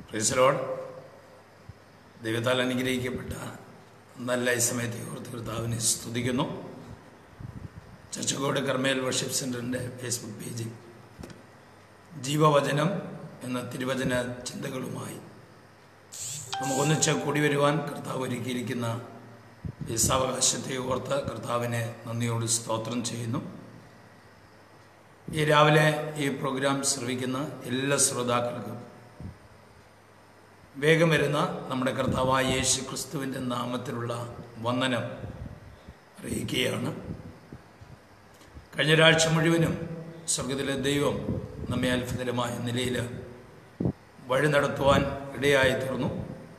പ്രിസലോഡ് ദൈവത്താൽ അനുഗ്രഹിക്കപ്പെട്ട നല്ല ഈ സമയത്തെ ഓർത്ത് കർത്താവിനെ സ്തുതിക്കുന്നു ചച്ചക്കോട് കർമ്മേൽ വർഷിപ്പ് സെൻറ്ററിൻ്റെ ഫേസ്ബുക്ക് പേജിൽ ജീവവചനം എന്ന തിരുവചന ചിന്തകളുമായി നമുക്കൊന്നിച്ച് കൂടി വരുവാൻ കർത്താവ് ഒരുക്കിയിരിക്കുന്ന ഈ സാവകാശത്തെ ഓർത്ത് കർത്താവിനെ നന്ദിയോട് സ്തോത്രം ചെയ്യുന്നു ഈ രാവിലെ ഈ പ്രോഗ്രാം ശ്രവിക്കുന്ന എല്ലാ ശ്രോതാക്കൾക്കും വേഗം വരുന്ന നമ്മുടെ കർത്താവായ യേശു ക്രിസ്തുവിൻ്റെ നാമത്തിലുള്ള വന്ദനം അറിയിക്കുകയാണ് കഴിഞ്ഞ ഒരാഴ്ച മുഴുവനും സ്വർഗത്തിലെ ദൈവം നമ്മെ അത്ഭുതകരമായ നിലയിൽ വഴി നടത്തുവാൻ ഇടയായി തീർന്നു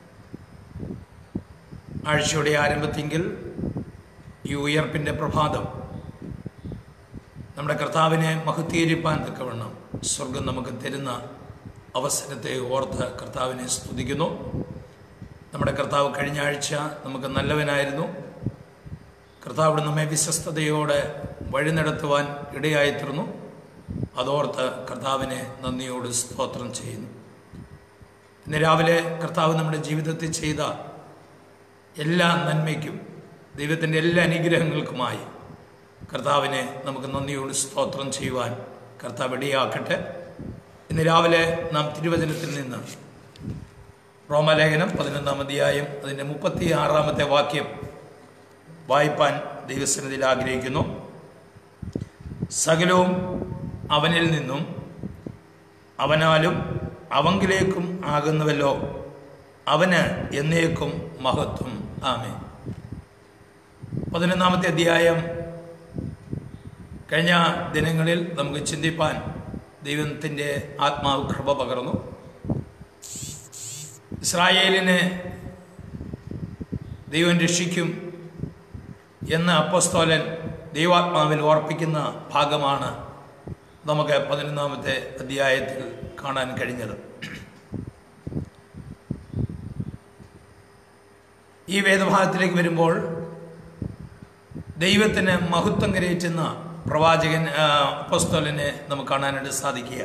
ആഴ്ചയുടെ ആരംഭത്തെങ്കിൽ ഈ ഉയർപ്പിൻ്റെ പ്രഭാതം നമ്മുടെ കർത്താവിനെ മഹത്തീകരിപ്പാൻ തക്കവണ്ണം സ്വർഗം നമുക്ക് തരുന്ന അവസരത്തെ ഓർത്ത് കർത്താവിനെ സ്തുതിക്കുന്നു നമ്മുടെ കർത്താവ് കഴിഞ്ഞ ആഴ്ച നമുക്ക് നല്ലവനായിരുന്നു കർത്താവ് നമ്മെ വിശ്വസ്തയോടെ വഴി നടത്തുവാൻ ഇടയായിത്തീർന്നു അതോർത്ത് കർത്താവിനെ നന്ദിയോട് സ്തോത്രം ചെയ്യുന്നു ഇന്ന് രാവിലെ കർത്താവ് നമ്മുടെ ജീവിതത്തിൽ ചെയ്ത എല്ലാ നന്മയ്ക്കും ദൈവത്തിൻ്റെ എല്ലാ അനുഗ്രഹങ്ങൾക്കുമായി കർത്താവിനെ നമുക്ക് നന്ദിയോട് സ്തോത്രം ചെയ്യുവാൻ കർത്താവ് ഇടയാക്കട്ടെ ഇന്ന് രാവിലെ നാം തിരുവചനത്തിൽ നിന്ന് റോമലേഖനം പതിനൊന്നാം അധ്യായം അതിൻ്റെ മുപ്പത്തി ആറാമത്തെ വാക്യം വായിപ്പാൻ ദൈവസന്നിധിയിൽ ആഗ്രഹിക്കുന്നു സകലവും അവനിൽ നിന്നും അവനാലും അവങ്കിലേക്കും ആകുന്നുവല്ലോ അവന് എന്നേക്കും മഹത്വം ആമേ പതിനൊന്നാമത്തെ അധ്യായം കഴിഞ്ഞ ദിനങ്ങളിൽ നമുക്ക് ചിന്തിപ്പാൻ ദൈവത്തിൻ്റെ ആത്മാവ് കൃപ പകർന്നു ഇസ്രായേലിനെ ദൈവം രക്ഷിക്കും എന്ന് അപ്പസ്തോലൻ ദൈവാത്മാവിൽ ഓർപ്പിക്കുന്ന ഭാഗമാണ് നമുക്ക് പതിനൊന്നാമത്തെ അധ്യായത്തിൽ കാണാൻ കഴിഞ്ഞത് ഈ വേദഭാഗത്തിലേക്ക് വരുമ്പോൾ ദൈവത്തിന് മഹത്വം കരയറ്റുന്ന പ്രവാചകൻ അപ്പസ്തോലനെ നമുക്ക് കാണാനായിട്ട് സാധിക്കുക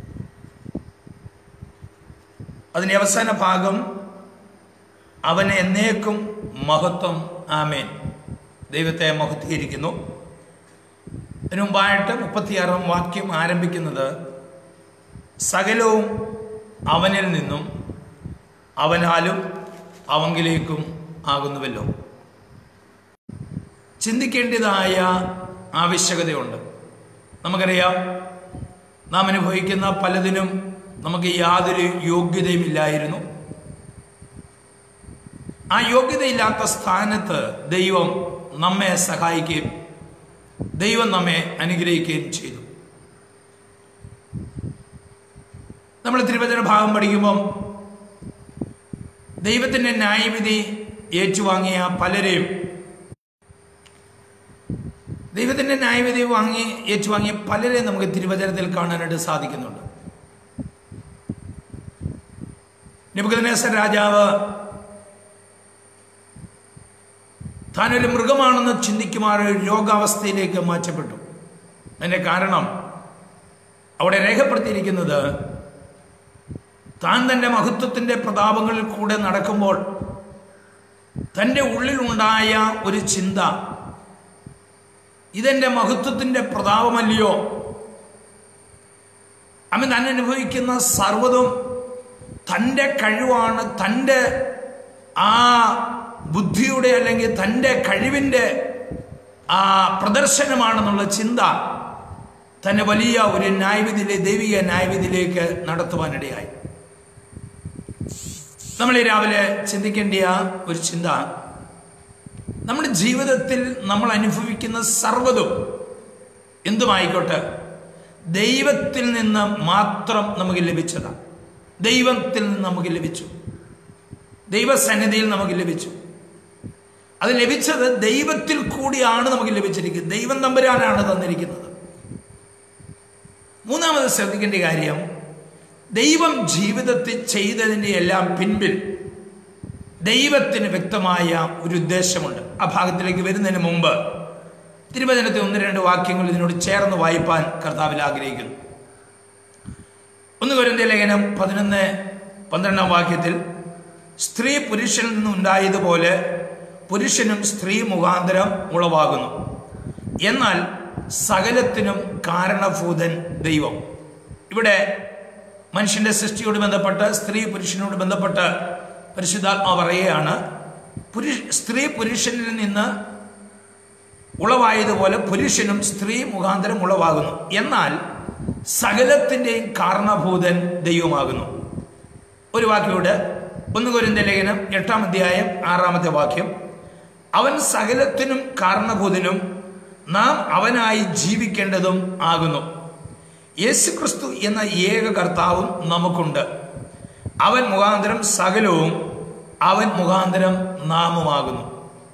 അതിൻ്റെ അവസാന ഭാഗം അവന് എന്നേക്കും മഹത്വം ആമേൻ ദൈവത്തെ മഹത്വീകരിക്കുന്നു അതിനു മുമ്പായിട്ട് മുപ്പത്തിയാറാം വാക്യം ആരംഭിക്കുന്നത് സകലവും അവനിൽ നിന്നും അവനാലും അവങ്കിലേക്കും ആകുന്നുവല്ലോ ചിന്തിക്കേണ്ടതായ ആവശ്യകതയുണ്ട് നമുക്കറിയാം നാം അനുഭവിക്കുന്ന പലതിനും നമുക്ക് യാതൊരു യോഗ്യതയുമില്ലായിരുന്നു ആ യോഗ്യതയില്ലാത്ത സ്ഥാനത്ത് ദൈവം നമ്മെ സഹായിക്കുകയും ദൈവം നമ്മെ അനുഗ്രഹിക്കുകയും ചെയ്തു നമ്മൾ തിരുവചന ഭാഗം പഠിക്കുമ്പം ദൈവത്തിൻ്റെ ന്യായവിധി ഏറ്റുവാങ്ങിയ പലരെയും ദൈവത്തിൻ്റെ ന്യായവിധി വാങ്ങി ഏറ്റുവാങ്ങിയ പലരെയും നമുക്ക് തിരുവചനത്തിൽ കാണാനായിട്ട് സാധിക്കുന്നുണ്ട് നിബുക്കനേസർ രാജാവ് താനൊരു മൃഗമാണെന്ന് ചിന്തിക്കുമാർ രോഗാവസ്ഥയിലേക്ക് മാറ്റപ്പെട്ടു അതിൻ്റെ കാരണം അവിടെ രേഖപ്പെടുത്തിയിരിക്കുന്നത് താൻ തൻ്റെ മഹത്വത്തിൻ്റെ പ്രതാപങ്ങളിൽ കൂടെ നടക്കുമ്പോൾ തൻ്റെ ഉള്ളിലുണ്ടായ ഒരു ചിന്ത ഇതെൻ്റെ മഹത്വത്തിൻ്റെ പ്രതാപമല്ലയോ അവൻ താൻ അനുഭവിക്കുന്ന സർവ്വതും തൻ്റെ കഴിവാണ് തൻ്റെ ആ ബുദ്ധിയുടെ അല്ലെങ്കിൽ തൻ്റെ കഴിവിൻ്റെ ആ പ്രദർശനമാണെന്നുള്ള ചിന്ത തന്നെ വലിയ ഒരു ന്യായവിധിയിലെ ദൈവിക ന്യായവിധിയിലേക്ക് നടത്തുവാനിടയായി നമ്മൾ ഈ രാവിലെ ചിന്തിക്കേണ്ട ഒരു ചിന്ത നമ്മുടെ ജീവിതത്തിൽ നമ്മൾ അനുഭവിക്കുന്ന സർവ്വതും എന്തുമായിക്കോട്ടെ ദൈവത്തിൽ നിന്ന് മാത്രം നമുക്ക് ലഭിച്ചതാണ് ദൈവത്തിൽ നിന്ന് നമുക്ക് ലഭിച്ചു ദൈവസന്നിധിയിൽ നമുക്ക് ലഭിച്ചു അത് ലഭിച്ചത് ദൈവത്തിൽ കൂടിയാണ് നമുക്ക് ലഭിച്ചിരിക്കുന്നത് ദൈവം തമ്പുരാനാണ് തന്നിരിക്കുന്നത് മൂന്നാമത് ശ്രദ്ധിക്കേണ്ട കാര്യം ദൈവം ജീവിതത്തിൽ ചെയ്തതിൻ്റെ എല്ലാം പിൻപിൽ ദൈവത്തിന് വ്യക്തമായ ഒരു ഉദ്ദേശമുണ്ട് ആ ഭാഗത്തിലേക്ക് വരുന്നതിന് മുമ്പ് തിരുവചനത്തെ ഒന്ന് രണ്ട് വാക്യങ്ങൾ ഇതിനോട് ചേർന്ന് വായിപ്പാൻ കർത്താവിൽ ആഗ്രഹിക്കുന്നു ഒന്ന് കൊരിന്ത്യ ലേഖനം പതിനൊന്ന് പന്ത്രണ്ടാം വാക്യത്തിൽ സ്ത്രീ പുരുഷനിൽ നിന്നുണ്ടായതുപോലെ പുരുഷനും സ്ത്രീ മുഖാന്തരം ഉളവാകുന്നു എന്നാൽ സകലത്തിനും കാരണഭൂതൻ ദൈവം ഇവിടെ മനുഷ്യന്റെ സൃഷ്ടിയോട് ബന്ധപ്പെട്ട് സ്ത്രീ പുരുഷനോട് ബന്ധപ്പെട്ട് പരിശുദ്ധാത്മാ പറയുകയാണ് പുരുഷ സ്ത്രീ പുരുഷനിൽ നിന്ന് ഉളവായതുപോലെ പുരുഷനും സ്ത്രീ മുഖാന്തരം ഉളവാകുന്നു എന്നാൽ സകലത്തിൻ്റെയും കാരണഭൂതൻ ദൈവമാകുന്നു ഒരു വാക്യോട് ഒന്ന് കുരിന്ത ലേഖനം എട്ടാം അധ്യായം ആറാമത്തെ വാക്യം അവൻ സകലത്തിനും കാരണഭൂതനും നാം അവനായി ജീവിക്കേണ്ടതും ആകുന്നു യേശുക്രിസ്തു എന്ന ഏക കർത്താവും നമുക്കുണ്ട് അവൻ മുഖാന്തരം സകലവും അവൻ മുഖാന്തരം നാമുമാകുന്നു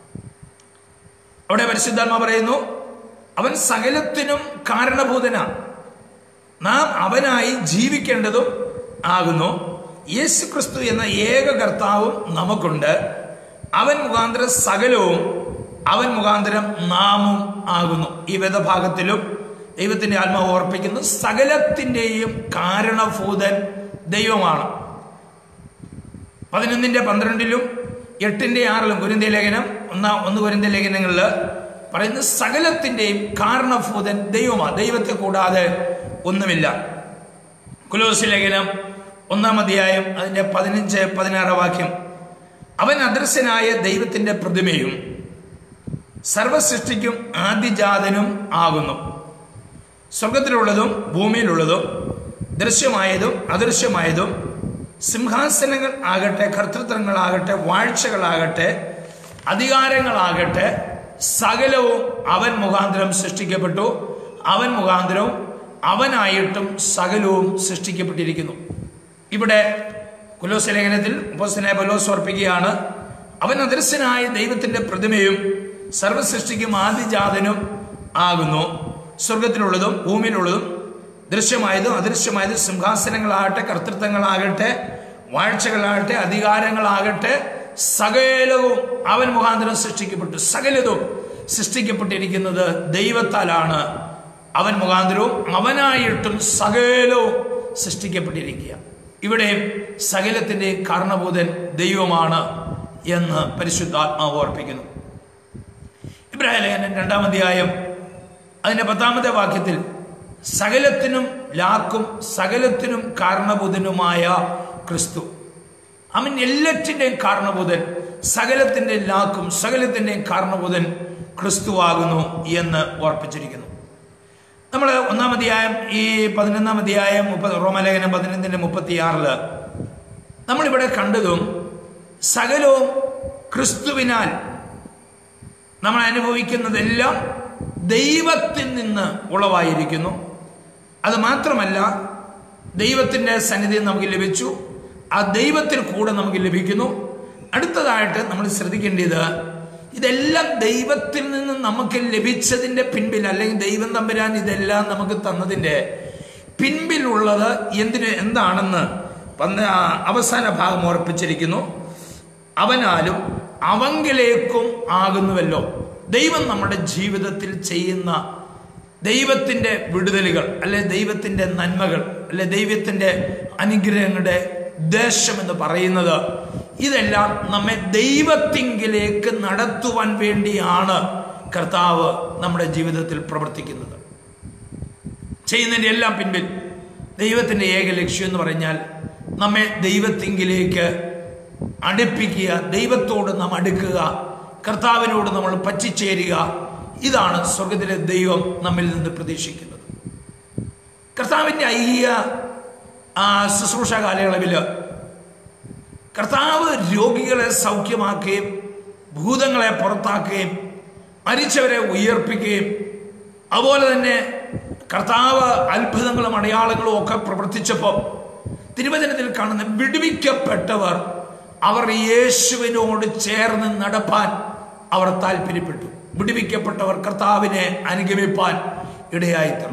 അവിടെ പരിശുദ്ധാത്മ പറയുന്നു അവൻ സകലത്തിനും കാരണഭൂതനാണ് നാം അവനായി ജീവിക്കേണ്ടതും ആകുന്നു യേശു ക്രിസ്തു എന്ന ഏക കർത്താവും നമുക്കുണ്ട് അവൻ മുഖാന്തരം സകലവും അവൻ മുഖാന്തരം നാമും ആകുന്നു ഈ വേദഭാഗത്തിലും ദൈവത്തിന്റെ ആത്മാവ് ഓർപ്പിക്കുന്നു സകലത്തിൻ്റെയും കാരണഭൂതൻ ദൈവമാണ് പതിനൊന്നിന്റെ പന്ത്രണ്ടിലും എട്ടിന്റെ ആറിലും കുരിന്ത ലേഖനം ഒന്നാം ഒന്ന് കുരിന്ത ലേഖനങ്ങളിൽ പറയുന്ന സകലത്തിൻ്റെയും കാരണഭൂതൻ ദൈവമാണ് ദൈവത്തെ കൂടാതെ ഒന്നുമില്ല കുലോസി ലേഖനം ഒന്നാം അധ്യായം അതിന്റെ പതിനഞ്ച് പതിനാറ് വാക്യം അവൻ അദൃശ്യനായ ദൈവത്തിന്റെ പ്രതിമയും സർവസൃഷ്ടിക്കും ആദിജാതനും ആകുന്നു സ്വർഗത്തിലുള്ളതും ഭൂമിയിലുള്ളതും ദൃശ്യമായതും അദൃശ്യമായതും സിംഹാസനങ്ങൾ ആകട്ടെ കർത്തൃത്വങ്ങളാകട്ടെ വാഴ്ചകളാകട്ടെ അധികാരങ്ങളാകട്ടെ സകലവും അവൻ മുഖാന്തരം സൃഷ്ടിക്കപ്പെട്ടു അവൻ മുഖാന്തരവും അവനായിട്ടും സകലവും സൃഷ്ടിക്കപ്പെട്ടിരിക്കുന്നു ഇവിടെ കുലോസ് ലേഖനത്തിൽ ഉപസ്ഥനെ പലോസ് ഓർപ്പിക്കുകയാണ് അവൻ അദൃശ്യനായ ദൈവത്തിന്റെ പ്രതിമയും സർവസൃഷ്ടിക്കും ആദിജാതനും ആകുന്നു സ്വർഗത്തിലുള്ളതും ഭൂമിയിലുള്ളതും ദൃശ്യമായതും അദൃശ്യമായതും സിംഹാസനങ്ങളാകട്ടെ കർത്തൃത്വങ്ങളാകട്ടെ വാഴ്ചകളാകട്ടെ അധികാരങ്ങളാകട്ടെ സകലവും അവൻ മുഖാന്തരം സൃഷ്ടിക്കപ്പെട്ടു സകലതും സൃഷ്ടിക്കപ്പെട്ടിരിക്കുന്നത് ദൈവത്താലാണ് അവൻ മുഖാന്തരവും അവനായിട്ടും സകലവും സൃഷ്ടിക്കപ്പെട്ടിരിക്കുക ഇവിടെ സകലത്തിന്റെ കാരണഭൂതൻ ദൈവമാണ് എന്ന് പരിശുദ്ധാത്മാവ് ഓർപ്പിക്കുന്നു ഇബ്രാഹിം ലേഖനൻ രണ്ടാം അധ്യായം അതിന്റെ പത്താമത്തെ വാക്യത്തിൽ സകലത്തിനും ലാക്കും സകലത്തിനും കാരണഭൂതനുമായ ക്രിസ്തു അവൻ എല്ലാറ്റിൻ്റെയും കാരണഭൂതൻ സകലത്തിൻ്റെ ലാക്കും സകലത്തിൻ്റെയും കാരണഭൂതൻ ക്രിസ്തുവാകുന്നു എന്ന് ഓർപ്പിച്ചിരിക്കുന്നു നമ്മൾ ഒന്നാം അധ്യായം ഈ പതിനൊന്നാം അധ്യായം മുപ്പത് റോമലേഖനം പതിനൊന്നിൻ്റെ മുപ്പത്തിയാറില് നമ്മളിവിടെ കണ്ടതും സകലവും ക്രിസ്തുവിനാൽ നമ്മൾ അനുഭവിക്കുന്നതെല്ലാം ദൈവത്തിൽ നിന്ന് ഉളവായിരിക്കുന്നു അത് മാത്രമല്ല ദൈവത്തിൻ്റെ സന്നിധി നമുക്ക് ലഭിച്ചു ആ ദൈവത്തിൽ കൂടെ നമുക്ക് ലഭിക്കുന്നു അടുത്തതായിട്ട് നമ്മൾ ശ്രദ്ധിക്കേണ്ടത് ഇതെല്ലാം ദൈവത്തിൽ നിന്ന് നമുക്ക് ലഭിച്ചതിൻ്റെ പിൻപിൽ അല്ലെങ്കിൽ ദൈവം തമ്പുരാൻ ഇതെല്ലാം നമുക്ക് തന്നതിൻ്റെ പിൻപിലുള്ളത് എന്തിന് എന്താണെന്ന് പന്ത അവസാന ഭാഗം ഓർപ്പിച്ചിരിക്കുന്നു അവനാലും അവങ്കിലേക്കും ആകുന്നുവല്ലോ ദൈവം നമ്മുടെ ജീവിതത്തിൽ ചെയ്യുന്ന ദൈവത്തിൻ്റെ വിടുതലുകൾ അല്ലെ ദൈവത്തിൻ്റെ നന്മകൾ അല്ലെ ദൈവത്തിൻ്റെ അനുഗ്രഹങ്ങളുടെ ഉദ്ദേശം എന്ന് പറയുന്നത് ഇതെല്ലാം നമ്മെ ദൈവത്തിങ്കിലേക്ക് നടത്തുവാൻ വേണ്ടിയാണ് കർത്താവ് നമ്മുടെ ജീവിതത്തിൽ പ്രവർത്തിക്കുന്നത് ചെയ്യുന്നതിൻ്റെ എല്ലാം പിൻപിൽ ദൈവത്തിൻ്റെ ഏക ലക്ഷ്യം എന്ന് പറഞ്ഞാൽ നമ്മെ ദൈവത്തിങ്കിലേക്ക് അടുപ്പിക്കുക ദൈവത്തോട് നാം അടുക്കുക കർത്താവിനോട് നമ്മൾ പറ്റിച്ചേരുക ഇതാണ് സ്വർഗത്തിലെ ദൈവം നമ്മിൽ നിന്ന് പ്രതീക്ഷിക്കുന്നത് കർത്താവിൻ്റെ ഐഹിക ആ ശുശ്രൂഷ കാലയളവിൽ കർത്താവ് രോഗികളെ സൗഖ്യമാക്കുകയും ഭൂതങ്ങളെ പുറത്താക്കുകയും മരിച്ചവരെ ഉയർപ്പിക്കുകയും അതുപോലെ തന്നെ കർത്താവ് അത്ഭുതങ്ങളും അടയാളങ്ങളും ഒക്കെ പ്രവർത്തിച്ചപ്പോൾ തിരുവചനത്തിൽ കാണുന്ന വിടുവിക്കപ്പെട്ടവർ അവർ യേശുവിനോട് ചേർന്ന് നടപ്പാൻ അവർ താല്പര്യപ്പെട്ടു വിടുവിക്കപ്പെട്ടവർ കർത്താവിനെ അനുഗമിപ്പാൻ ഇടയായിത്തീർന്നു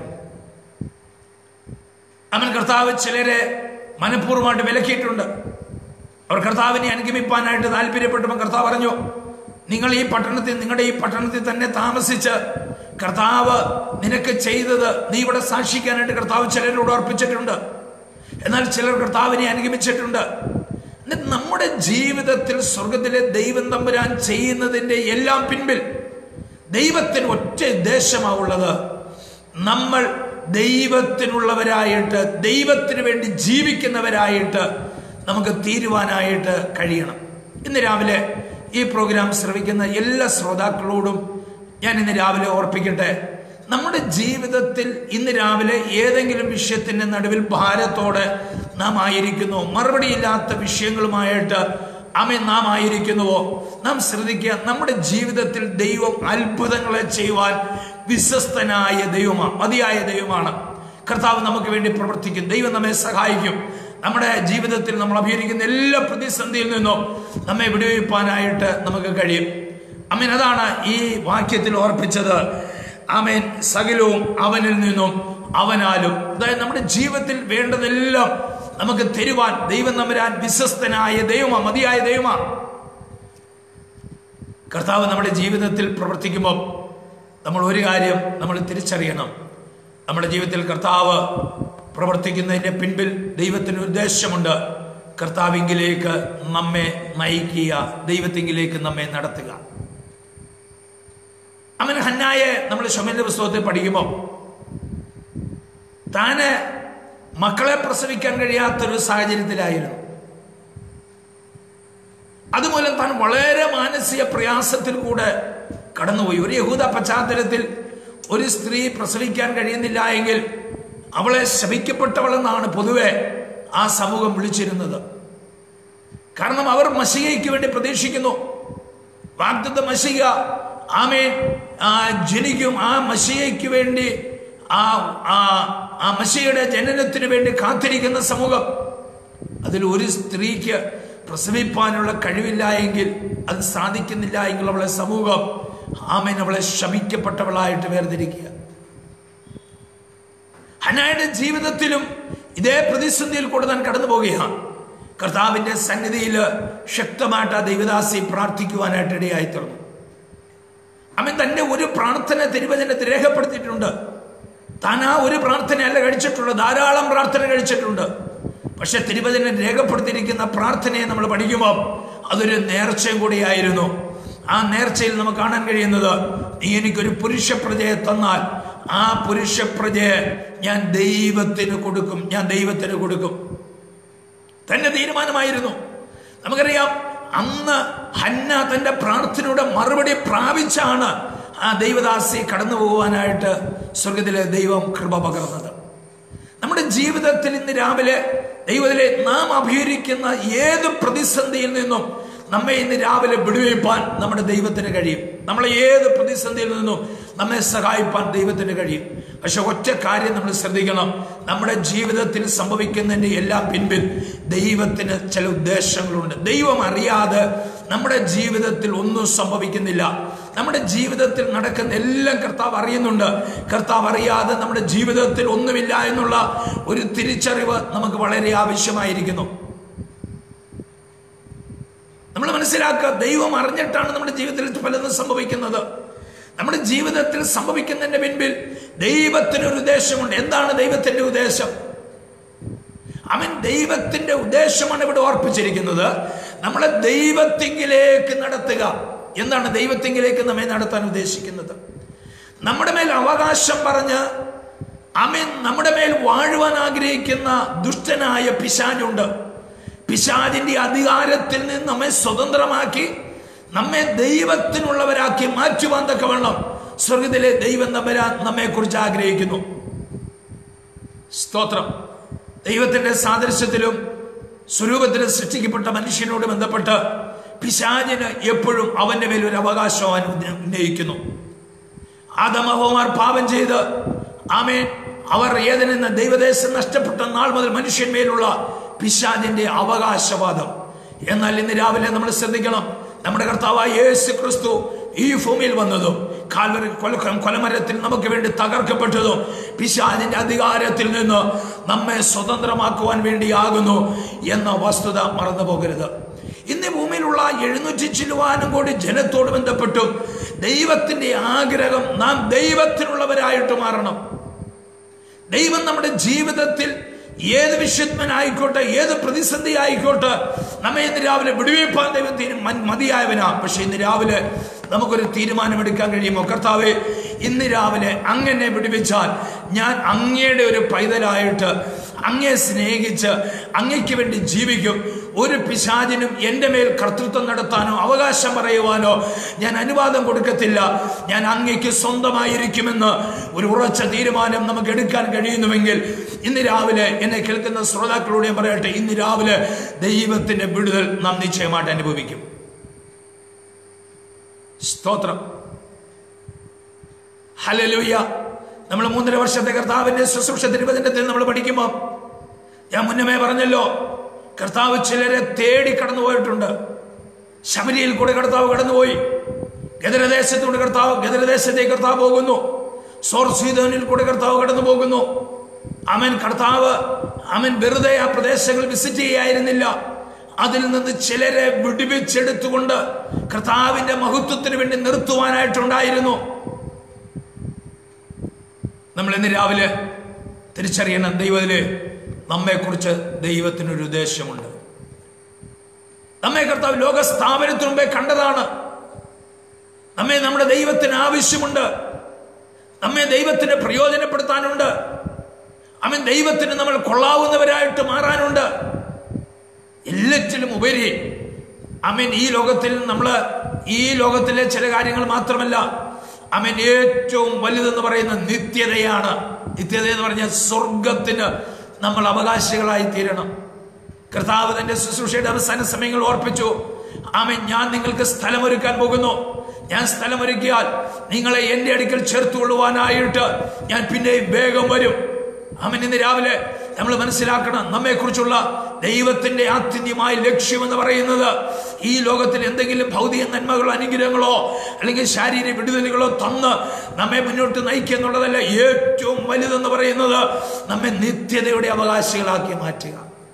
അവൻ കർത്താവ് ചിലരെ മനഃപൂർവ്വമായിട്ട് വിലക്കിയിട്ടുണ്ട് അവർ കർത്താവിനെ അനുഗമിപ്പാനായിട്ട് താല്പര്യപ്പെട്ടപ്പോൾ കർത്താവ് പറഞ്ഞു നിങ്ങൾ ഈ പട്ടണത്തിൽ നിങ്ങളുടെ ഈ പട്ടണത്തിൽ തന്നെ താമസിച്ച് കർത്താവ് നിനക്ക് ചെയ്തത് നീ ഇവിടെ സാക്ഷിക്കാനായിട്ട് കർത്താവ് ചിലരോട് അർപ്പിച്ചിട്ടുണ്ട് എന്നാൽ ചിലർ കർത്താവിനെ അനുഗമിച്ചിട്ടുണ്ട് എന്നിട്ട് നമ്മുടെ ജീവിതത്തിൽ സ്വർഗത്തിലെ ദൈവം തമ്പുരാൻ ചെയ്യുന്നതിൻ്റെ എല്ലാം പിൻപിൽ ദൈവത്തിന് ഒറ്റ ഉദ്ദേശമാവുള്ളത് നമ്മൾ ദൈവത്തിനുള്ളവരായിട്ട് ദൈവത്തിന് വേണ്ടി ജീവിക്കുന്നവരായിട്ട് നമുക്ക് തീരുവാനായിട്ട് കഴിയണം ഇന്ന് രാവിലെ ഈ പ്രോഗ്രാം ശ്രവിക്കുന്ന എല്ലാ ശ്രോതാക്കളോടും ഞാൻ ഇന്ന് രാവിലെ ഓർപ്പിക്കട്ടെ നമ്മുടെ ജീവിതത്തിൽ ഇന്ന് രാവിലെ ഏതെങ്കിലും വിഷയത്തിന്റെ നടുവിൽ ഭാരത്തോടെ നാം ആയിരിക്കുന്നു മറുപടിയില്ലാത്ത വിഷയങ്ങളുമായിട്ട് അമേ നാം ആയിരിക്കുന്നുവോ നാം ശ്രദ്ധിക്കുക നമ്മുടെ ജീവിതത്തിൽ ദൈവം അത്ഭുതങ്ങളെ ചെയ്യുവാൻ വിശ്വസ്തനായ ദൈവമാണ് മതിയായ ദൈവമാണ് കർത്താവ് നമുക്ക് വേണ്ടി പ്രവർത്തിക്കും ദൈവം നമ്മെ സഹായിക്കും നമ്മുടെ ജീവിതത്തിൽ നമ്മൾ അഭികരിക്കുന്ന എല്ലാ പ്രതിസന്ധിയിൽ നിന്നും നമ്മെ വിടുവിപ്പാനായിട്ട് നമുക്ക് കഴിയും അമീൻ അതാണ് ഈ വാക്യത്തിൽ ഓർപ്പിച്ചത് അമേൻ സകലവും അവനിൽ നിന്നും അവനാലും അതായത് നമ്മുടെ ജീവിതത്തിൽ വേണ്ടതെല്ലാം നമുക്ക് തരുവാൻ ദൈവം നമ്പരാൻ വിശ്വസ്തനായ ദൈവമാ മതിയായ ദൈവമാ കർത്താവ് നമ്മുടെ ജീവിതത്തിൽ പ്രവർത്തിക്കുമ്പോൾ നമ്മൾ ഒരു കാര്യം നമ്മൾ തിരിച്ചറിയണം നമ്മുടെ ജീവിതത്തിൽ കർത്താവ് പ്രവർത്തിക്കുന്നതിന്റെ പിൻപിൽ ദൈവത്തിന് ഉദ്ദേശമുണ്ട് കർത്താവിങ്കിലേക്ക് നമ്മെ നയിക്കുക ദൈവത്തിങ്കിലേക്ക് നമ്മെ നടത്തുക അവൻ ഹന്നായെ നമ്മൾ ഷമേന്റെ പുസ്തകത്തിൽ പഠിക്കുമ്പോൾ താന് മക്കളെ പ്രസവിക്കാൻ കഴിയാത്തൊരു സാഹചര്യത്തിലായിരുന്നു അതുമൂലം താൻ വളരെ മാനസിക പ്രയാസത്തിൽ കൂടെ കടന്നുപോയി ഒരു യഹൂദ പശ്ചാത്തലത്തിൽ ഒരു സ്ത്രീ പ്രസവിക്കാൻ കഴിയുന്നില്ല എങ്കിൽ അവളെ ശപിക്കപ്പെട്ടവളെന്നാണ് പൊതുവെ ആ സമൂഹം വിളിച്ചിരുന്നത് കാരണം അവർ മഷികയ്ക്ക് വേണ്ടി പ്രതീക്ഷിക്കുന്നു വാഗ്ദത്ത മഷിക ആമേൻ ആ ജനിക്കും ആ മഷിയയ്ക്ക് വേണ്ടി ആ ആ ആ മഷിയുടെ ജനനത്തിന് വേണ്ടി കാത്തിരിക്കുന്ന സമൂഹം അതിൽ ഒരു സ്ത്രീക്ക് പ്രസവിപ്പാനുള്ള കഴിവില്ല എങ്കിൽ അത് സാധിക്കുന്നില്ല എങ്കിൽ അവളെ സമൂഹം ആമേൻ അവളെ ശമിക്കപ്പെട്ടവളായിട്ട് വേർതിരിക്കുക ഹനായുടെ ജീവിതത്തിലും ഇതേ പ്രതിസന്ധിയിൽ കൂടെ താൻ കടന്നു പോവുകയാണ് കർത്താവിന്റെ സന്നിധിയിൽ ശക്തമായിട്ട് ആ ദൈവദാസി പ്രാർത്ഥിക്കുവാനായിട്ട് ഇടയായി തീർന്നു അവൻ തന്റെ ഒരു പ്രാർത്ഥന തിരുവചനത്തിൽ രേഖപ്പെടുത്തിയിട്ടുണ്ട് താൻ ആ ഒരു പ്രാർത്ഥനയല്ല കഴിച്ചിട്ടുള്ളത് ധാരാളം പ്രാർത്ഥന കഴിച്ചിട്ടുണ്ട് പക്ഷെ തിരുവചനം രേഖപ്പെടുത്തിയിരിക്കുന്ന പ്രാർത്ഥനയെ നമ്മൾ പഠിക്കുമ്പോൾ അതൊരു നേർച്ചയും കൂടിയായിരുന്നു ആ നേർച്ചയിൽ നമുക്ക് കാണാൻ കഴിയുന്നത് നീ എനിക്കൊരു പുരുഷ പ്രജയെ തന്നാൽ ആ പുരുഷ പ്രജയെ ഞാൻ ദൈവത്തിന് കൊടുക്കും ഞാൻ ദൈവത്തിന് കൊടുക്കും തന്റെ തീരുമാനമായിരുന്നു നമുക്കറിയാം അന്ന് ഹന്ന തന്റെ പ്രാർത്ഥനയുടെ മറുപടി പ്രാപിച്ചാണ് ആ ദൈവദാസി കടന്നു പോകുവാനായിട്ട് സ്വർഗത്തിലെ ദൈവം കൃപ പകർന്നത് നമ്മുടെ ജീവിതത്തിൽ ഇന്ന് രാവിലെ ദൈവത്തിലെ നാം അഭിഹരിക്കുന്ന ഏത് പ്രതിസന്ധിയിൽ നിന്നും നമ്മെ ഇന്ന് രാവിലെ വിടുവിപ്പാൻ നമ്മുടെ ദൈവത്തിന് കഴിയും നമ്മളെ ഏത് പ്രതിസന്ധിയിൽ നിന്നും നമ്മെ സഹായിപ്പാൻ ദൈവത്തിന് കഴിയും പക്ഷെ ഒറ്റ കാര്യം നമ്മൾ ശ്രദ്ധിക്കണം നമ്മുടെ ജീവിതത്തിൽ സംഭവിക്കുന്നതിൻ്റെ എല്ലാം പിൻപിൽ ദൈവത്തിന് ചില ഉദ്ദേശങ്ങളുണ്ട് ദൈവം അറിയാതെ നമ്മുടെ ജീവിതത്തിൽ ഒന്നും സംഭവിക്കുന്നില്ല നമ്മുടെ ജീവിതത്തിൽ നടക്കുന്ന എല്ലാം കർത്താവ് അറിയുന്നുണ്ട് കർത്താവ് അറിയാതെ നമ്മുടെ ജീവിതത്തിൽ ഒന്നുമില്ല എന്നുള്ള ഒരു തിരിച്ചറിവ് നമുക്ക് വളരെ ആവശ്യമായിരിക്കുന്നു നമ്മൾ മനസ്സിലാക്കുക ദൈവം അറിഞ്ഞിട്ടാണ് നമ്മുടെ ജീവിതത്തിൽ പലതും സംഭവിക്കുന്നത് നമ്മുടെ ജീവിതത്തിൽ സംഭവിക്കുന്നതിന്റെ പിൻപിൽ ദൈവത്തിന് ഒരു ഉദ്ദേശമുണ്ട് എന്താണ് ദൈവത്തിന്റെ ഉദ്ദേശം അവൻ ദൈവത്തിന്റെ ഉദ്ദേശമാണ് ഇവിടെ ഓർപ്പിച്ചിരിക്കുന്നത് നമ്മളെ ദൈവത്തിങ്കിലേക്ക് നടത്തുക എന്താണ് ദൈവത്തിങ്കിലേക്ക് നമ്മെ നടത്താൻ ഉദ്ദേശിക്കുന്നത് നമ്മുടെ മേൽ അവകാശം പറഞ്ഞ് അവൻ നമ്മുടെ മേൽ വാഴുവാൻ ആഗ്രഹിക്കുന്ന ദുഷ്ടനായ പിശാചുണ്ട് പിശാചിന്റെ അധികാരത്തിൽ നിന്ന് നമ്മെ സ്വതന്ത്രമാക്കി നമ്മെ ദൈവത്തിനുള്ളവരാക്കി മാറ്റുവാൻ തക്കവണ്ണം സ്വർഗത്തിലെ ദൈവം നമ്മരാൻ നമ്മെ കുറിച്ച് ആഗ്രഹിക്കുന്നു സ്തോത്രം ദൈവത്തിന്റെ സാദൃശ്യത്തിലും സ്വരൂപത്തിലും സൃഷ്ടിക്കപ്പെട്ട മനുഷ്യനോട് ബന്ധപ്പെട്ട് പിശാചിന് എപ്പോഴും അവന്റെ മേൽ ഒരു അവകാശം അവൻ ഉന്നയിക്കുന്നു ആദമഹോമാർ പാപം ചെയ്ത് ആമേൻ അവർ ഏതെന്ന ദൈവദേശം നഷ്ടപ്പെട്ട നാൾ മുതൽ മനുഷ്യന്മേലുള്ള പിശാചിന്റെ അവകാശവാദം എന്നാൽ ഇന്ന് രാവിലെ നമ്മൾ ശ്രദ്ധിക്കണം നമ്മുടെ കർത്താവായ യേശു ക്രിസ്തു ഈ ഭൂമിയിൽ വന്നതും കാൽവരി കൊല കൊലമരത്തിൽ നമുക്ക് വേണ്ടി തകർക്കപ്പെട്ടതും പിശാചിന്റെ അധികാരത്തിൽ നിന്ന് നമ്മെ സ്വതന്ത്രമാക്കുവാൻ വേണ്ടിയാകുന്നു എന്ന വസ്തുത മറന്നു പോകരുത് ഇന്ന് ഭൂമിയിലുള്ള എഴുന്നൂറ്റി ചില്ലുവാനും കൂടി ജനത്തോട് ബന്ധപ്പെട്ടും ദൈവത്തിന്റെ ആഗ്രഹം നാം ദൈവത്തിനുള്ളവരായിട്ട് മാറണം ദൈവം നമ്മുടെ ജീവിതത്തിൽ ഏത് വിശുദ്ധനായിക്കോട്ടെ ഏത് പ്രതിസന്ധി ആയിക്കോട്ടെ നമ്മെ ഇന്ന് രാവിലെ വിടുവിപ്പാൻ ദൈവം തീരു- മൻ- മതിയായവനാ പക്ഷെ ഇന്ന് രാവിലെ നമുക്കൊരു തീരുമാനമെടുക്കാൻ കഴിയുമോ കർത്താവെ ഇന്ന് രാവിലെ അങ്ങനെ വിടുവിച്ചാൽ ഞാൻ അങ്ങയുടെ ഒരു പൈതലായിട്ട് അങ്ങയെ സ്നേഹിച്ച് അങ്ങയ്ക്ക് വേണ്ടി ജീവിക്കും ഒരു പിശാചിനും എൻ്റെ മേൽ കർത്തൃത്വം നടത്താനോ അവകാശം പറയുവാനോ ഞാൻ അനുവാദം കൊടുക്കത്തില്ല ഞാൻ അങ്ങയ്ക്ക് സ്വന്തമായിരിക്കുമെന്ന് ഒരു ഉറച്ച തീരുമാനം നമുക്ക് എടുക്കാൻ കഴിയുന്നുവെങ്കിൽ ഇന്ന് രാവിലെ എന്നെ കേൾക്കുന്ന ശ്രോതാക്കളോട് ഞാൻ പറയട്ടെ ഇന്ന് രാവിലെ ദൈവത്തിന്റെ വിടുതൽ നാം നിശ്ചയമായിട്ട് അനുഭവിക്കും സ്തോത്രം ഹലലൂയ നമ്മൾ മൂന്നര വർഷത്തെ കർത്താവിന്റെ ശുശ്രൂഷ തിരുവചനത്തിൽ നമ്മൾ പഠിക്കുമ്പോൾ ഞാൻ മുന്നമേ പറഞ്ഞല്ലോ കർത്താവ് ചിലരെ തേടി കടന്നു പോയിട്ടുണ്ട് ശബരിയിൽ കൂടെ കർത്താവ് കടന്നുപോയി ഗദരദേശത്തൂടെ കർത്താവ് ഗദരദേശത്തേക്ക് കർത്താവ് പോകുന്നു സോർസീതോനിൽ കൂടെ കർത്താവ് കടന്നു പോകുന്നു അവൻ കർത്താവ് അവൻ വെറുതെ ആ പ്രദേശങ്ങൾ വിസിറ്റ് ചെയ്യായിരുന്നില്ല അതിൽ നിന്ന് ചിലരെ വിടുവിച്ചെടുത്തുകൊണ്ട് കർത്താവിന്റെ മഹത്വത്തിന് വേണ്ടി നിർത്തുവാനായിട്ടുണ്ടായിരുന്നു നമ്മൾ ഇന്ന് രാവിലെ തിരിച്ചറിയണം ദൈവത്തില് നമ്മെക്കുറിച്ച് ദൈവത്തിനൊരു ഉദ്ദേശമുണ്ട് നമ്മെ കർത്താവ് ലോക സ്ഥാപനത്തിനു മുമ്പേ കണ്ടതാണ് നമ്മെ നമ്മുടെ ദൈവത്തിന് ആവശ്യമുണ്ട് നമ്മെ ദൈവത്തിന് പ്രയോജനപ്പെടുത്താനുണ്ട് അവൻ ദൈവത്തിന് നമ്മൾ കൊള്ളാവുന്നവരായിട്ട് മാറാനുണ്ട് എല്ലാറ്റിലും ഉപരി അമൻ ഈ ലോകത്തിൽ നമ്മൾ ഈ ലോകത്തിലെ ചില കാര്യങ്ങൾ മാത്രമല്ല അവൻ ഏറ്റവും വലുതെന്ന് പറയുന്ന നിത്യതയാണ് നിത്യത എന്ന് പറഞ്ഞാൽ സ്വർഗത്തിന് നമ്മൾ അവകാശികളായി തീരണം കർത്താവ് തന്റെ ശുശ്രൂഷയുടെ അവസാന സമയങ്ങൾ ഓർപ്പിച്ചു ആമൻ ഞാൻ നിങ്ങൾക്ക് സ്ഥലമൊരുക്കാൻ പോകുന്നു ഞാൻ സ്ഥലമൊരുക്കിയാൽ നിങ്ങളെ എന്റെ അടുക്കൽ ചേർത്തുകൊള്ളുവാനായിട്ട് ഞാൻ പിന്നെയും വേഗം വരും അവൻ ഇന്ന് രാവിലെ നമ്മൾ മനസ്സിലാക്കണം നമ്മെക്കുറിച്ചുള്ള ദൈവത്തിന്റെ ആത്യന്യമായ ലക്ഷ്യം എന്ന് പറയുന്നത് ഈ ലോകത്തിൽ എന്തെങ്കിലും ഭൗതിക നന്മകളോ അനുഗ്രഹങ്ങളോ അല്ലെങ്കിൽ ശാരീരിക വിടുതലുകളോ തന്ന് നമ്മെ മുന്നോട്ട് നയിക്കുക എന്നുള്ളതല്ല ഏറ്റവും വലുതെന്ന് പറയുന്നത് നമ്മെ നിത്യതയുടെ അവകാശികളാക്കി മാറ്റുക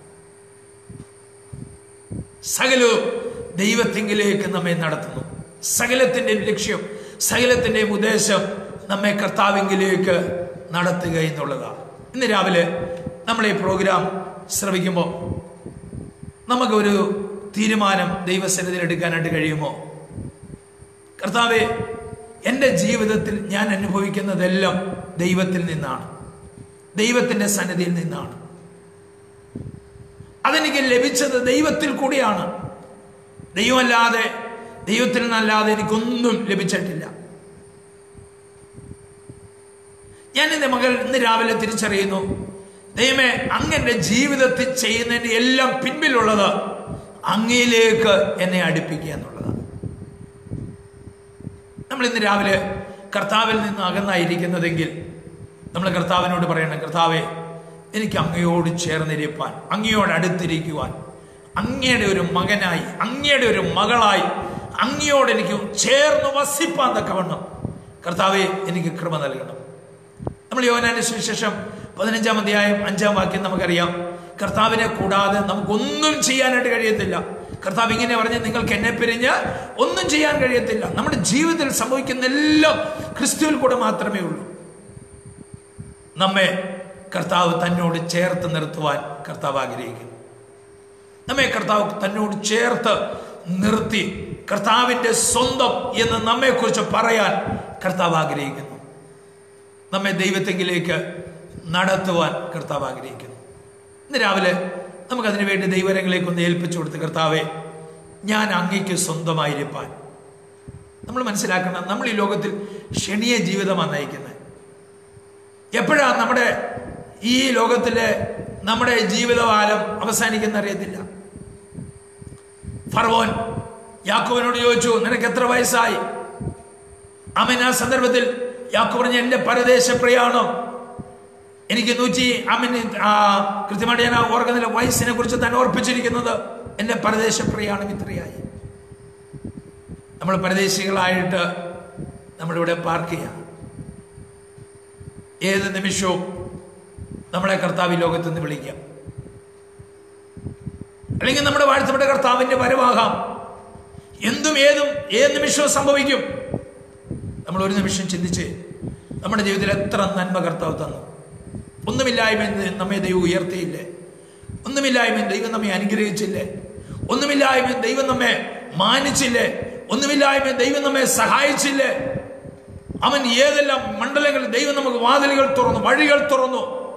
സകലവും ദൈവത്തിങ്കിലേക്ക് നമ്മെ നടത്തുന്നു സകലത്തിൻ്റെയും ലക്ഷ്യം സകലത്തിൻ്റെയും ഉദ്ദേശം നമ്മെ കർത്താവിങ്കിലേക്ക് നടത്തുക എന്നുള്ളതാണ് ഇന്ന് രാവിലെ നമ്മൾ ഈ പ്രോഗ്രാം ശ്രമിക്കുമ്പോൾ നമുക്കൊരു തീരുമാനം ദൈവസന്നിധിയിൽ എടുക്കാനായിട്ട് കഴിയുമോ കർത്താവെ എൻ്റെ ജീവിതത്തിൽ ഞാൻ അനുഭവിക്കുന്നതെല്ലാം ദൈവത്തിൽ നിന്നാണ് ദൈവത്തിൻ്റെ സന്നിധിയിൽ നിന്നാണ് അതെനിക്ക് ലഭിച്ചത് ദൈവത്തിൽ കൂടിയാണ് ദൈവമല്ലാതെ ദൈവത്തിൽ നിന്നല്ലാതെ എനിക്കൊന്നും ലഭിച്ചിട്ടില്ല ഞാൻ എൻ്റെ മകൾ ഇന്ന് രാവിലെ തിരിച്ചറിയുന്നു ദൈവമേ അങ്ങന്റെ ജീവിതത്തിൽ ചെയ്യുന്നതിന്റെ എല്ലാം പിൻപിലുള്ളത് അങ്ങയിലേക്ക് എന്നെ അടുപ്പിക്കുക എന്നുള്ളതാണ് നമ്മൾ ഇന്ന് രാവിലെ കർത്താവിൽ നിന്ന് അകന്നായിരിക്കുന്നതെങ്കിൽ നമ്മൾ കർത്താവിനോട് പറയണം കർത്താവെ എനിക്ക് അങ്ങയോട് ചേർന്നിരിപ്പാൻ അങ്ങയോട് അടുത്തിരിക്കുവാൻ അങ്ങയുടെ ഒരു മകനായി അങ്ങയുടെ ഒരു മകളായി അങ്ങയോട് എനിക്ക് ചേർന്ന് വസിപ്പാൻ തക്കവണ്ണം കർത്താവെ എനിക്ക് കൃപ നൽകണം നമ്മൾ യോനാന്റെ സുവിശേഷം പതിനഞ്ചാം അധ്യായം അഞ്ചാം വാക്യം നമുക്കറിയാം കർത്താവിനെ കൂടാതെ നമുക്കൊന്നും ചെയ്യാനായിട്ട് കഴിയത്തില്ല കർത്താവ് ഇങ്ങനെ പറഞ്ഞ് നിങ്ങൾക്ക് എന്നെ പിരിഞ്ഞ് ഒന്നും ചെയ്യാൻ കഴിയത്തില്ല നമ്മുടെ ജീവിതത്തിൽ സംഭവിക്കുന്ന എല്ലാം ക്രിസ്തുവിൽ കൂടെ മാത്രമേ ഉള്ളൂ നമ്മെ കർത്താവ് തന്നോട് ചേർത്ത് നിർത്തുവാൻ കർത്താവ് ആഗ്രഹിക്കുന്നു നമ്മെ കർത്താവ് തന്നോട് ചേർത്ത് നിർത്തി കർത്താവിന്റെ സ്വന്തം എന്ന് നമ്മെക്കുറിച്ച് പറയാൻ കർത്താവ് ആഗ്രഹിക്കുന്നു നമ്മെ ദൈവത്തെങ്കിലേക്ക് നടത്തുവാൻ കർത്താവ് ആഗ്രഹിക്കുന്നു ഇന്ന് രാവിലെ നമുക്കതിനു വേണ്ടി ദൈവരങ്ങളിലേക്ക് ഒന്ന് ഏൽപ്പിച്ചു കൊടുത്ത് കർത്താവെ ഞാൻ അങ്ങയ്ക്ക് സ്വന്തമായിരിക്കാൻ നമ്മൾ മനസ്സിലാക്കണം നമ്മൾ ഈ ലോകത്തിൽ ക്ഷണീയ ജീവിതമാണ് നയിക്കുന്നത് എപ്പോഴാണ് നമ്മുടെ ഈ ലോകത്തിലെ നമ്മുടെ ജീവിതകാലം അവസാനിക്കുന്ന അറിയത്തില്ല ഫർവോൻ യാക്കോവിനോട് ചോദിച്ചു നിനക്ക് എത്ര വയസ്സായി അവൻ ആ സന്ദർഭത്തിൽ യാക്കോ പറഞ്ഞ എന്റെ പരദേശ പ്രയാണം എനിക്ക് നൂറ്റി അമിന് കൃത്യമായിട്ട് ഞാൻ ഓർക്കുന്നില്ല വയസ്സിനെ കുറിച്ച് തന്നെ ഓർപ്പിച്ചിരിക്കുന്നത് എന്റെ പരദേശ പ്രയാണം ഇത്രയായി നമ്മൾ പരദേശികളായിട്ട് നമ്മളിവിടെ പാർക്ക് ചെയ്യാം ഏത് നിമിഷവും നമ്മളെ കർത്താവ് ഈ ലോകത്ത് നിന്ന് വിളിക്കാം അല്ലെങ്കിൽ നമ്മുടെ വാഴ്ത്തപ്പെട്ട കർത്താവിന്റെ വരവാകാം എന്തും ഏതും ഏത് നിമിഷവും സംഭവിക്കും നമ്മൾ ഒരു നിമിഷം ചിന്തിച്ച് നമ്മുടെ ജീവിതത്തിൽ എത്ര നന്മ കർത്താവ് തന്നു ഒന്നുമില്ലായ്മ നമ്മെ ദൈവം ഉയർത്തിയില്ലേ ഒന്നുമില്ലായ്മ ദൈവം നമ്മെ അനുഗ്രഹിച്ചില്ലേ ഒന്നുമില്ലായ്മ ദൈവം നമ്മെ മാനിച്ചില്ലേ ഒന്നുമില്ലായ്മ ദൈവം നമ്മെ സഹായിച്ചില്ലേ അവൻ ഏതെല്ലാം മണ്ഡലങ്ങളിൽ ദൈവം നമുക്ക് വാതിലുകൾ തുറന്നു വഴികൾ തുറന്നു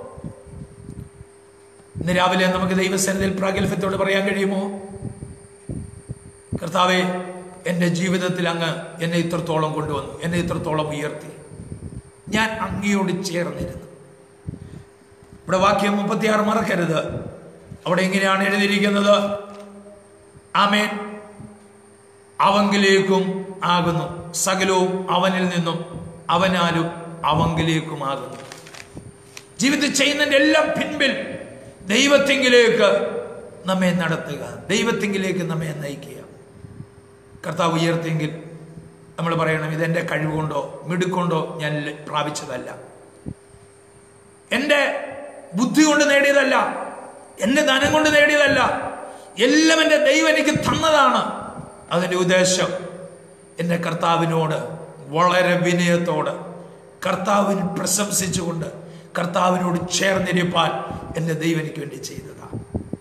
ഇന്ന് രാവിലെ നമുക്ക് ദൈവസന്നിധിയിൽ പ്രാഗൽഭ്യത്തോട് പറയാൻ കഴിയുമോ കർത്താവെ എൻ്റെ ജീവിതത്തിൽ അങ്ങ് എന്നെ ഇത്രത്തോളം കൊണ്ടുവന്നു എന്നെ ഇത്രത്തോളം ഉയർത്തി ഞാൻ അങ്ങയോട് ചേർന്നിരുന്നു ഇവിടെ വാക്യം മുപ്പത്തിയാറ് മറക്കരുത് അവിടെ ഇങ്ങനെയാണ് എഴുതിയിരിക്കുന്നത് ആമേൻ അവങ്കിലേക്കും ആകുന്നു സകലവും അവനിൽ നിന്നും അവനാലും അവങ്കിലേക്കുമാകുന്നു ജീവിതത്തിൽ ചെയ്യുന്നതിന്റെ എല്ലാം പിൻപിൽ ദൈവത്തിങ്കിലേക്ക് നമ്മെ നടത്തുക ദൈവത്തിങ്കിലേക്ക് നമ്മെ നയിക്കുക കർത്താവ് ഉയർത്തിയെങ്കിൽ നമ്മൾ പറയണം ഇതെന്റെ കഴിവുകൊണ്ടോ മിടുക്കൊണ്ടോ ഞാൻ ല- പ്രാപിച്ചതല്ല എൻ്റെ ബുദ്ധി കൊണ്ട് നേടിയതല്ല എൻ്റെ ധനം കൊണ്ട് നേടിയതല്ല എല്ലാം എൻ്റെ ദൈവം എനിക്ക് തന്നതാണ് അതിൻ്റെ ഉദ്ദേശം എൻ്റെ കർത്താവിനോട് വളരെ വിനയത്തോട് കർത്താവിന് പ്രശംസിച്ചുകൊണ്ട് കർത്താവിനോട് ചേർന്നിരിപ്പാൻ എൻ്റെ ദൈവം എനിക്ക് വേണ്ടി ചെയ്തതാണ്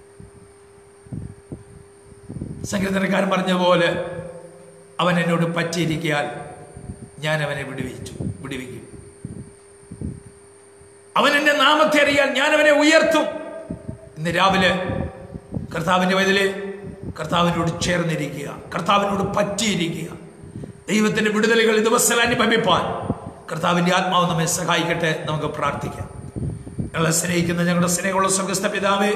സങ്കീർത്തനക്കാരൻ പറഞ്ഞ പോലെ അവൻ എന്നോട് പറ്റിയിരിക്കാൻ ഞാൻ അവനെ വിടുവിച്ചു വിടുവിക്കും അവൻ എന്റെ നാമത്തെ അറിയാൻ ഞാൻ അവനെ ഉയർത്തും ഇന്ന് രാവിലെ കർത്താവിന്റെ വയതിലെ കർത്താവിനോട് ചേർന്നിരിക്കുക കർത്താവിനോട് പറ്റിയിരിക്കുക ദൈവത്തിന്റെ വിടുതലുകൾ ഈ ദിവസം അനുഭവിപ്പാൻ കർത്താവിന്റെ ആത്മാവ് നമ്മെ സഹായിക്കട്ടെ നമുക്ക് പ്രാർത്ഥിക്കാം ഞങ്ങളെ സ്നേഹിക്കുന്ന ഞങ്ങളുടെ സ്നേഹമുള്ള സ്വർഗസ്ഥ പിതാവേ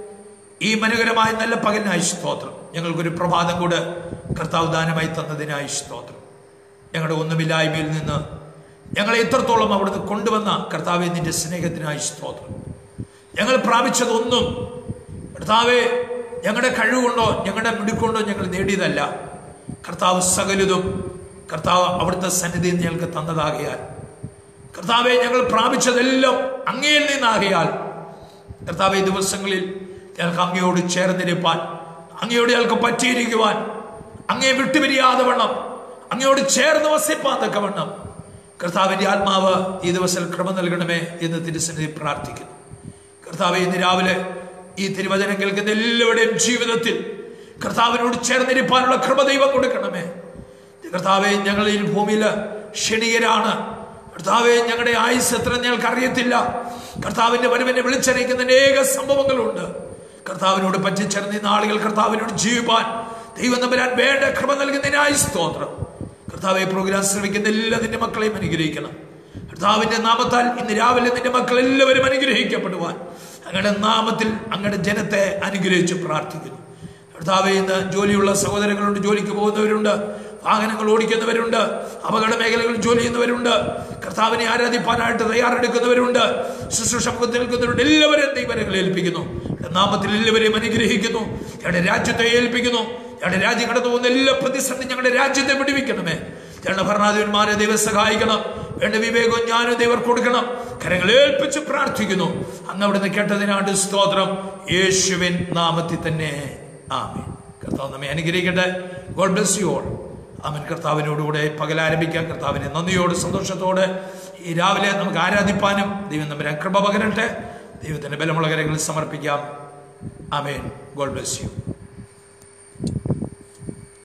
ഈ മനോഹരമായ നല്ല പകലിനായി സ്തോത്രം ഞങ്ങൾക്കൊരു പ്രഭാതം കൂടെ കർത്താവ് ദാനമായി തന്നതിനായി സ്തോത്രം ഞങ്ങളുടെ ഒന്നുമില്ലായ്മയിൽ നിന്ന് ഞങ്ങളെ എത്രത്തോളം അവിടുന്ന് കൊണ്ടുവന്ന കർത്താവെ നിന്റെ സ്നേഹത്തിനായി സ്തോത്രം ഞങ്ങൾ പ്രാപിച്ചതൊന്നും കർത്താവെ ഞങ്ങളുടെ കഴിവുകൊണ്ടോ ഞങ്ങളുടെ മിടുക്കൊണ്ടോ ഞങ്ങൾ നേടിയതല്ല കർത്താവ് സകലതും കർത്താവ് അവിടുത്തെ സന്നിധി ഞങ്ങൾക്ക് തന്നതാകയാൽ കർത്താവെ ഞങ്ങൾ പ്രാപിച്ചതെല്ലാം അങ്ങയിൽ നിന്നാകയാൽ കർത്താവ് ഈ ദിവസങ്ങളിൽ ഞങ്ങൾക്ക് അങ്ങയോട് ചേർന്നിരിപ്പാൻ അങ്ങയോട് ഞങ്ങൾക്ക് പറ്റിയിരിക്കുവാൻ അങ്ങയെ വിട്ടുപിരിയാതെ വണ്ണം അങ്ങയോട് ചേർന്ന് വസിപ്പാൻ തക്ക വണ്ണം കർത്താവിന്റെ ആത്മാവ് ഈ ദിവസം ക്രമ നൽകണമേ എന്ന് തിരുസന്നിധി പ്രാർത്ഥിക്കുന്നു കർത്താവ് ഇന്ന് രാവിലെ ഈ തിരുവചനം കേൾക്കുന്ന എല്ലാവരുടെയും ജീവിതത്തിൽ കർത്താവിനോട് ചേർന്നിരിപ്പാനുള്ള കൃപ ദൈവം കൊടുക്കണമേ കർത്താവെ ഞങ്ങൾ ഈ ഭൂമിയിൽ ക്ഷണികരാണ് കർത്താവെ ഞങ്ങളുടെ ആയുസ് എത്ര ഞങ്ങൾക്ക് അറിയത്തില്ല കർത്താവിന്റെ വരവിനെ വിളിച്ചറിയിക്കുന്ന അനേക സംഭവങ്ങളുണ്ട് കർത്താവിനോട് പറ്റിച്ചേർന്ന ഈ നാളുകൾ കർത്താവിനോട് ജീവിപ്പാൻ ദൈവം തമ്പരാൻ വേണ്ട കൃപ നൽകുന്നതിനായി സ്തോത്രം കർത്താവെ പ്രോഗ്രാം ശ്രമിക്കുന്ന എല്ലാ നിന്റെ മക്കളെയും അനുഗ്രഹിക്കണം കർത്താവിന്റെ നാമത്താൽ ഇന്ന് രാവിലെ നിന്റെ മക്കൾ എല്ലാവരും അനുഗ്രഹിക്കപ്പെടുവാൻ അങ്ങയുടെ നാമത്തിൽ അങ്ങയുടെ ജനത്തെ അനുഗ്രഹിച്ച് പ്രാർത്ഥിക്കുന്നു കർത്താവെ ഇന്ന് ജോലിയുള്ള സഹോദരങ്ങളുണ്ട് ജോലിക്ക് പോകുന്നവരുണ്ട് വാഹനങ്ങൾ ഓടിക്കുന്നവരുണ്ട് അപകട മേഖലകളിൽ ജോലി ചെയ്യുന്നവരുണ്ട് കർത്താവിനെ ആരാധിപ്പാനായിട്ട് തയ്യാറെടുക്കുന്നവരുണ്ട് ശുശ്രൂഷ മുഖത്ത് നിൽക്കുന്നവരുണ്ട് എല്ലാവരെയും ദൈവരങ്ങളെ ഏൽപ്പിക്കുന്നു ഞങ്ങളുടെ നാമത്തിൽ എല്ലാവരെയും അനുഗ്രഹിക്കുന്നു ഞങ്ങളുടെ രാജ്യത്തെ ഏൽപ്പിക്കുന്നു ഞങ്ങളുടെ രാജ്യം കടന്നു പോകുന്ന എല്ലാ പ്രതിസന്ധി ഞങ്ങളുടെ രാജ്യത്തെ വിടുവിക്കണമേ ഞങ്ങളുടെ ഭരണാധിപന്മാരെ ദൈവം സഹായിക്കണം വേണ്ട വിവേകവും ജ്ഞാനവും ദൈവർ കൊടുക്കണം കരങ്ങൾ ഏൽപ്പിച്ച് പ്രാർത്ഥിക്കുന്നു അങ്ങ് അവിടുന്ന് കേട്ടതിനാണ്ട് സ്തോത്രം യേശുവിൻ നാമത്തിൽ തന്നെ ആമേൻ കർത്താവ് നമ്മെ അനുഗ്രഹിക്കട്ടെ ഗോഡ് ബ്ലസ് യു ഓൾ ആമൻ കർത്താവിനോടുകൂടെ പകൽ ആരംഭിക്കാം കർത്താവിനെ നന്ദിയോട് സന്തോഷത്തോടെ ഈ രാവിലെ നമുക്ക് ആരാധിപ്പാനും ദൈവം നമ്മെ കൃപ പകരട്ടെ ദൈവത്തിന്റെ ബലമുള്ള കരങ്ങളിൽ സമർപ്പിക്കാം ആമേൻ ഗോഡ് ബ്ലസ് യു